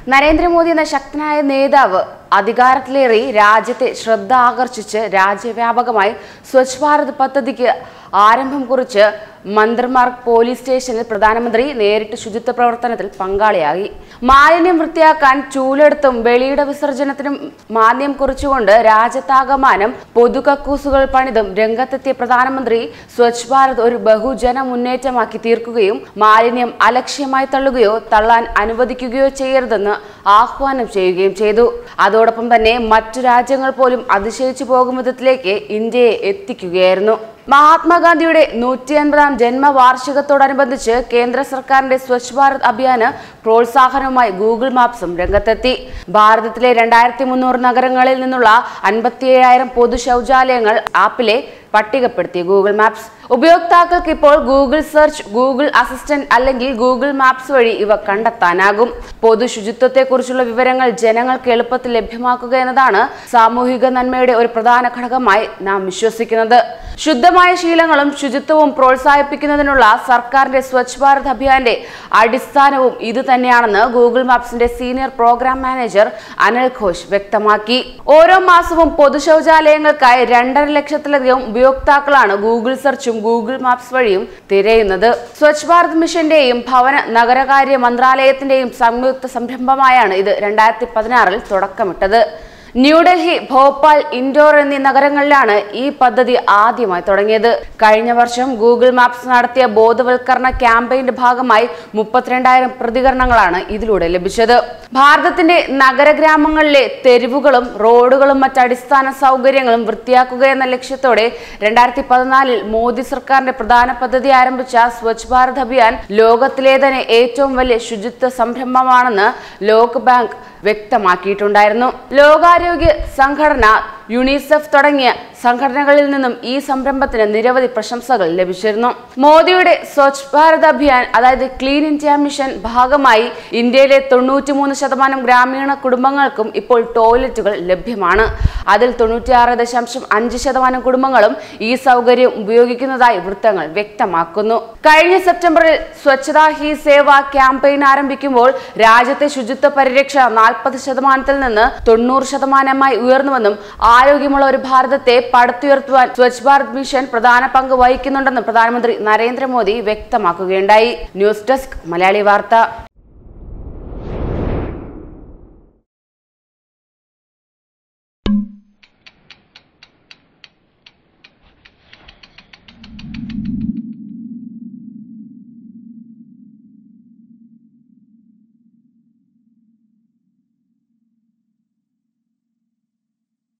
നരേന്ദ്രമോദി എന്ന ശക്തനായ നേതാവ് അധികാരത്തിലേറി രാജ്യത്തെ ശ്രദ്ധ ആകർഷിച്ച് രാജ്യവ്യാപകമായി സ്വച്ഛ് ഭാരത് പദ്ധതിക്ക് ആരംഭം കുറിച്ച് മന്ത്രിമാർക്ക് പോലീസ് സ്റ്റേഷനിൽ പ്രധാനമന്ത്രി നേരിട്ട് ശുചിത്വ പ്രവർത്തനത്തിൽ പങ്കാളിയായി മാലിന്യം വൃത്തിയാക്കാൻ ചൂലെടുത്തും വെളിയിട വിസർജനത്തിനും മാന്യം കുറിച്ചുകൊണ്ട് രാജ്യത്താകമാനം പൊതുകക്കൂസുകൾ പണിതും രംഗത്തെത്തിയ പ്രധാനമന്ത്രി സ്വച്ഛ് ഭാരത് ഒരു ബഹുജന മുന്നേറ്റമാക്കി തീർക്കുകയും മാലിന്യം അലക്ഷ്യമായി തള്ളുകയോ തള്ളാൻ അനുവദിക്കുകയോ ചെയ്യരുതെന്ന് ആഹ്വാനം ചെയ്യുകയും ചെയ്തു അതോടൊപ്പം തന്നെ മറ്റു രാജ്യങ്ങൾ പോലും അതിശയിച്ചു പോകും വിധത്തിലേക്ക് ഇന്ത്യയെ എത്തിക്കുകയായിരുന്നു മഹാത്മാഗാന്ധിയുടെ നൂറ്റി അൻപതാം ജന്മവാർഷികത്തോടനുബന്ധിച്ച് കേന്ദ്ര സർക്കാരിന്റെ സ്വച്ഛ് ഭാരത് അഭിയാന് പ്രോത്സാഹനവുമായി ഗൂഗിൾ മാപ്സും രംഗത്തെത്തി ഭാരതത്തിലെ രണ്ടായിരത്തി മുന്നൂറ് നഗരങ്ങളിൽ നിന്നുള്ള അൻപത്തി ഏഴായിരം പൊതു ശൗചാലയങ്ങൾ ആപ്പിലെ പട്ടികപ്പെടുത്തി ഗൂഗിൾ മാപ്സ് ഉപയോക്താക്കൾക്ക് ഇപ്പോൾ ഗൂഗിൾ സെർച്ച് ഗൂഗിൾ അസിസ്റ്റന്റ് അല്ലെങ്കിൽ ഗൂഗിൾ മാപ്സ് വഴി ഇവ കണ്ടെത്താനാകും പൊതു ശുചിത്വത്തെക്കുറിച്ചുള്ള വിവരങ്ങൾ ജനങ്ങൾക്ക് എളുപ്പത്തിൽ ലഭ്യമാക്കുക എന്നതാണ് സാമൂഹിക നന്മയുടെ ഒരു പ്രധാന ഘടകമായി നാം വിശ്വസിക്കുന്നത് ശുദ്ധമായ ശീലങ്ങളും ശുചിത്വവും പ്രോത്സാഹിപ്പിക്കുന്നതിനുള്ള സർക്കാരിന്റെ സ്വച്ഛ് ഭാരത് അഭിയാന്റെ അടിസ്ഥാനവും ഇത് തന്നെയാണെന്ന് ഗൂഗിൾ മാപ്സിന്റെ senior programme manager Anil Ghosh വ്യക്തമാക്കി ഓരോ മാസവും പൊതു ശൗചാലയങ്ങൾക്കായി രണ്ടര ലക്ഷത്തിലധികം ഉപയോക്താക്കളാണ് ഗൂഗിൾ സെർച്ചും ഗൂഗിൾ മാപ്സ് വഴിയും തിരയുന്നത് സ്വച്ഛ് ഭാരത് മിഷന്റെയും ഭവന നഗരകാര്യ മന്ത്രാലയത്തിന്റെയും സംയുക്ത സംരംഭമായാണ് ഇത് രണ്ടായിരത്തി പതിനാറിൽ തുടക്കമിട്ടത് ന്യൂഡൽഹി ഭോപ്പാൽ ഇൻഡോർ എന്നീ നഗരങ്ങളിലാണ് ഈ പദ്ധതി ആദ്യമായി തുടങ്ങിയത് കഴിഞ്ഞ വർഷം ഗൂഗിൾ മാപ്സ് നടത്തിയ ബോധവൽക്കരണ ക്യാമ്പയിന്റെ ഭാഗമായി മുപ്പത്തിരണ്ടായിരം പ്രതികരണങ്ങളാണ് ഇതിലൂടെ ലഭിച്ചത് ഭാരതത്തിന്റെ നഗരഗ്രാമങ്ങളിലെ തെരുവുകളും റോഡുകളും മറ്റ് അടിസ്ഥാന സൗകര്യങ്ങളും വൃത്തിയാക്കുക എന്ന ലക്ഷ്യത്തോടെ രണ്ടായിരത്തി പതിനാലിൽ മോദി സർക്കാരിന്റെ പ്രധാന പദ്ധതി ആരംഭിച്ച സ്വച്ഛ് ഭാരത് അഭിയാൻ ലോകത്തിലെ തന്നെ ഏറ്റവും വലിയ ശുചിത്വ സംരംഭമാണെന്ന് ലോക് ബാങ്ക് വ്യക്തമാക്കിയിട്ടുണ്ടായിരുന്നു ലോകാരോഗ്യ സംഘടന യുണിസെഫ് തുടങ്ങിയ സംഘടനകളിൽ നിന്നും ഈ സംരംഭത്തിന് നിരവധി പ്രശംസകൾ ലഭിച്ചിരുന്നു മോദിയുടെ സ്വച്ഛ് ഭാരത് അഭിയാൻ അതായത് ക്ലീൻ ഇന്ത്യ മിഷൻ ഭാഗമായി ഇന്ത്യയിലെ തൊണ്ണൂറ്റിമൂന്ന് ശതമാനം ഗ്രാമീണ കുടുംബങ്ങൾക്കും ഇപ്പോൾ ടോയ്ലറ്റുകൾ ലഭ്യമാണ് അതിൽ തൊണ്ണൂറ്റിയാറ് ദശാംശം അഞ്ച് ശതമാനം കുടുംബങ്ങളും ഈ സൗകര്യം ഉപയോഗിക്കുന്നതായി വൃത്തങ്ങൾ വ്യക്തമാക്കുന്നു കഴിഞ്ഞ സെപ്റ്റംബറിൽ സ്വച്ഛതാ ഹി സേവ ക്യാമ്പയിൻ ആരംഭിക്കുമ്പോൾ രാജ്യത്തെ ശുചിത്വ പരിരക്ഷ നാൽപ്പത് ശതമാനത്തിൽ നിന്ന് തൊണ്ണൂറ് ശതമാനമായി ഉയർന്നുവെന്നും ആരോഗ്യമുള്ള ഒരു ഭാരതത്തെ പടുത്തുയർത്തുവാൻ സ്വച്ഛ് ഭാരത് മിഷൻ പ്രധാന പങ്ക് വഹിക്കുന്നുണ്ടെന്നും പ്രധാനമന്ത്രി നരേന്ദ്രമോദി വ്യക്തമാക്കുകയുണ്ടായി ന്യൂസ് ഡെസ്ക് മലയാളി വാർത്ത